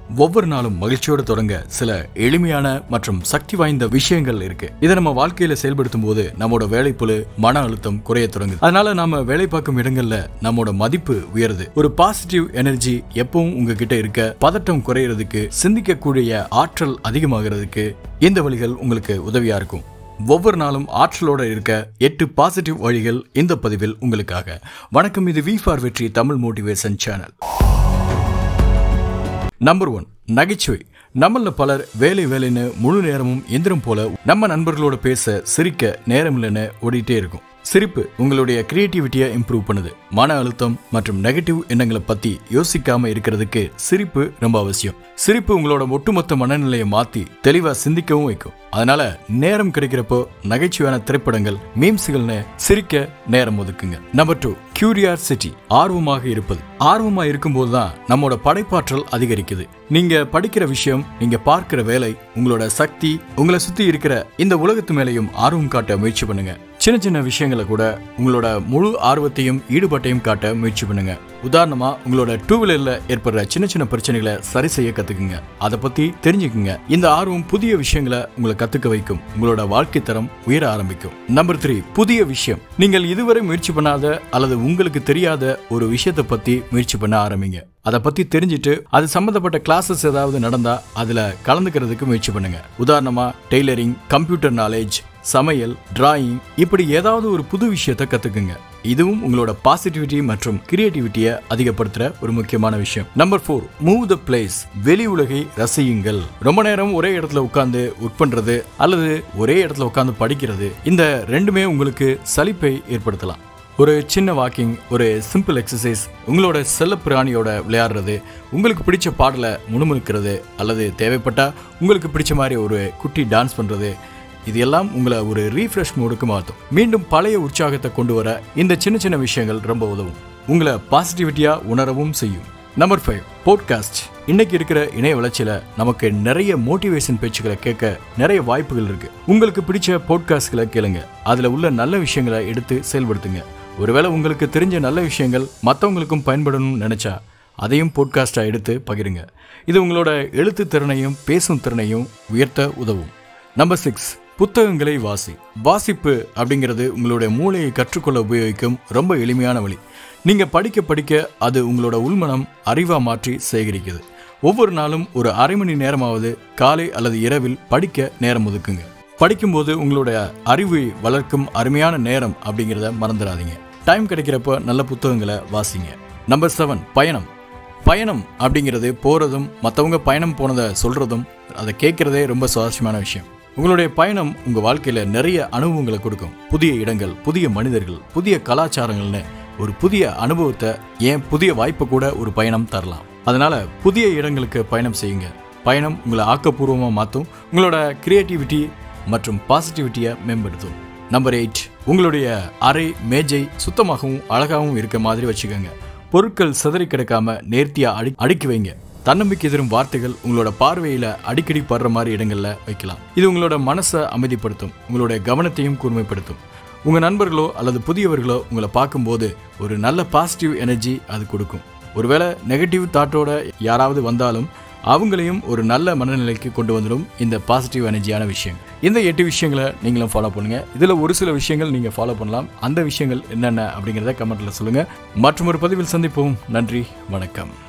ஒவ்வொரு நாளும் மகிழ்ச்சியோட தொடங்க சில எளிமையான மற்றும் சக்தி வாய்ந்த விஷயங்கள் இருக்கு இதை நம்ம வாழ்க்கையில செயல்படுத்தும் போது நம்மோட வேலைப்புழு மன அழுத்தம் குறைய தொடங்குது அதனால நாம வேலை பார்க்கும் இடங்கள்ல நம்மோட மதிப்பு உயருது ஒரு பாசிட்டிவ் எனர்ஜி எப்பவும் உங்ககிட்ட இருக்க பதட்டம் குறையறதுக்கு சிந்திக்கக்கூடிய ஆற்றல் அதிகமாகிறதுக்கு இந்த வழிகள் உங்களுக்கு உதவியா இருக்கும் ஒவ்வொரு நாளும் ஆற்றலோட இருக்க எட்டு பாசிட்டிவ் வழிகள் இந்த பதிவில் உங்களுக்காக வணக்கம் இது வி ஃபார் வெற்றி Tamil motivation channel number one நகைச்சுவை நம்மள பலர் வேலை வேலைன்னு முழு நேரமும் எந்திரம் போல நம்ம நண்பர்களோட பேச சிரிக்க நேரம் இல்லைன்னு ஓடிட்டே இருக்கும் சிரிப்பு உங்களுடைய கிரியேட்டிவிட்டியை இம்ப்ரூவ் பண்ணுது மன அழுத்தம் மற்றும் நெகட்டிவ் எண்ணங்களை பத்தி யோசிக்காம இருக்கிறதுக்கு சிரிப்பு ரொம்ப அவசியம் சிரிப்பு உங்களோட ஒட்டுமொத்த மனநிலையை மாத்தி தெளிவா சிந்திக்கவும் வைக்கும் அதனால நேரம் கிடைக்கிறப்போ நகைச்சுவையான திரைப்படங்கள் மீம்ஸ்கள்னு சிரிக்க நேரம் ஒதுக்குங்க நம்பர் டூ கியூரியாசிட்டி ஆர்வமாக இருப்பது ஆர்வமா இருக்கும்போது தான் நம்மளோட படைப்பாற்றல் அதிகரிக்குது நீங்க படிக்கிற விஷயம் நீங்க பார்க்கிற வேலை உங்களோட சக்தி உங்களை சுத்தி இருக்கிற இந்த உலகத்து மேலையும் ஆர்வம் காட்ட முயற்சி பண்ணுங்க சின்ன சின்ன விஷயங்களை கூட உங்களோட முழு ஆர்வத்தையும் ஈடுபாட்டையும் காட்ட முயற்சி பண்ணுங்க உதாரணமா உங்களோட டூ வீலர்ல ஏற்படுற சின்ன சின்ன பிரச்சனைகளை சரி செய்ய கத்துக்குங்க அதை பத்தி தெரிஞ்சுக்குங்க இந்த ஆர்வம் புதிய விஷயங்களை உங்களை கத்துக்க வைக்கும் உங்களோட வாழ்க்கை தரம் உயர ஆரம்பிக்கும் நம்பர் த்ரீ புதிய விஷயம் நீங்கள் இதுவரை முயற்சி பண்ணாத அல்லது உங்களுக்கு தெரியாத ஒரு விஷயத்தை பத்தி முயற்சி பண்ண ஆரம்பிங்க அதை பத்தி தெரிஞ்சுட்டு அது சம்பந்தப்பட்ட கிளாஸஸ் ஏதாவது நடந்தா அதுல கலந்துக்கிறதுக்கு முயற்சி பண்ணுங்க உதாரணமா டெய்லரிங் கம்ப்யூட்டர் நாலேஜ் சமையல் டிராயிங் இப்படி ஏதாவது ஒரு புது விஷயத்தை கத்துக்குங்க இதுவும் உங்களோட பாசிட்டிவிட்டி மற்றும் கிரியேட்டிவிட்டியை அதிகப்படுத்துற ஒரு முக்கியமான விஷயம் number four move the place வெளி உலகை ரசியுங்கள் ரொம்ப நேரம் ஒரே இடத்துல உட்கார்ந்து ஒர்க் பண்றது அல்லது ஒரே இடத்துல உட்கார்ந்து படிக்கிறது இந்த ரெண்டுமே உங்களுக்கு சலிப்பை ஏற்படுத்தலாம் ஒரு சின்ன வாக்கிங் ஒரு சிம்பிள் எக்ஸசைஸ் உங்களோட செல்ல பிராணியோட விளையாடுறது உங்களுக்கு பிடிச்ச பாடலை முணுமுணுக்கிறது அல்லது தேவைப்பட்டா உங்களுக்கு பிடிச்ச மாதிரி ஒரு குட்டி டான்ஸ் பண்றது இது எல்லாம் உங்களை ஒரு ரீஃப்ரெஷ் மூடுக்கு மாற்றும் மீண்டும் பழைய உற்சாகத்தை கொண்டு வர இந்த சின்ன சின்ன விஷயங்கள் ரொம்ப உதவும் உங்களை பாசிட்டிவிட்டியா உணரவும் செய்யும் நம்பர் ஃபைவ் போட்காஸ்ட் இன்னைக்கு இருக்கிற இணைய வளர்ச்சியில நமக்கு நிறைய மோட்டிவேஷன் பேச்சுக்களை கேட்க நிறைய வாய்ப்புகள் இருக்கு உங்களுக்கு பிடிச்ச போட்காஸ்ட்களை கேளுங்க அதுல உள்ள நல்ல விஷயங்களை எடுத்து செயல்படுத்துங்க ஒருவேளை உங்களுக்கு தெரிஞ்ச நல்ல விஷயங்கள் மற்றவங்களுக்கும் பயன்படணும்னு நினைச்சா அதையும் போட்காஸ்டா எடுத்து பகிருங்க இது உங்களோட எழுத்து திறனையும் பேசும் திறனையும் உயர்த்த உதவும் நம்பர் சிக்ஸ் புத்தகங்களை வாசி வாசிப்பு அப்படிங்கிறது உங்களுடைய மூளையை கற்றுக்கொள்ள உபயோகிக்கும் ரொம்ப எளிமையான வழி நீங்க படிக்க படிக்க அது உங்களோட உள்மனம் அறிவா மாற்றி சேகரிக்குது ஒவ்வொரு நாளும் ஒரு அரை மணி நேரமாவது காலை அல்லது இரவில் படிக்க நேரம் ஒதுக்குங்க படிக்கும்போது உங்களுடைய அறிவை வளர்க்கும் அருமையான நேரம் அப்படிங்கிறத மறந்துடாதீங்க டைம் கிடைக்கிறப்ப நல்ல புத்தகங்களை வாசிங்க நம்பர் செவன் பயணம் பயணம் அப்படிங்கிறது போறதும் மற்றவங்க பயணம் போனதை சொல்றதும் அதை கேட்கறதே ரொம்ப சுவாரஸ்யமான விஷயம் உங்களுடைய பயணம் உங்க வாழ்க்கையில நிறைய அனுபவங்களை கொடுக்கும் புதிய இடங்கள் புதிய மனிதர்கள் புதிய கலாச்சாரங்கள்னு ஒரு புதிய அனுபவத்தை ஏன் புதிய வாய்ப்பை கூட ஒரு பயணம் தரலாம் அதனால புதிய இடங்களுக்கு பயணம் செய்யுங்க பயணம் உங்களை ஆக்கப்பூர்வமாக மாற்றும் உங்களோட கிரியேட்டிவிட்டி மற்றும் பாசிட்டிவிட்டியை மேம்படுத்தும் நம்பர் எயிட் உங்களுடைய அறை மேஜை சுத்தமாகவும் அழகாகவும் இருக்க மாதிரி வச்சுக்கோங்க பொருட்கள் சிதறி கிடக்காம நேர்த்தியா அடி அடுக்கி வைங்க தன்னம்பிக்கை தரும் வார்த்தைகள் உங்களோட பார்வையில அடிக்கடி படுற மாதிரி இடங்கள்ல வைக்கலாம் இது உங்களோட மனசை அமைதிப்படுத்தும் உங்களுடைய கவனத்தையும் கூர்மைப்படுத்தும் உங்க நண்பர்களோ அல்லது புதியவர்களோ உங்களை பார்க்கும்போது ஒரு நல்ல பாசிட்டிவ் எனர்ஜி அது கொடுக்கும் ஒருவேளை நெகட்டிவ் தாட்டோட யாராவது வந்தாலும் அவங்களையும் ஒரு நல்ல மனநிலைக்கு கொண்டு வந்துடும் இந்த பாசிட்டிவ் எனர்ஜியான விஷயம் இந்த எட்டு விஷயங்களை நீங்களும் ஃபாலோ பண்ணுங்க இதுல ஒரு சில விஷயங்கள் நீங்க ஃபாலோ பண்ணலாம் அந்த விஷயங்கள் என்னென்ன அப்படிங்கிறத கமெண்ட்ல சொல்லுங்க மற்றும் ஒரு பதிவில் சந்திப்போம் நன்றி வணக்கம்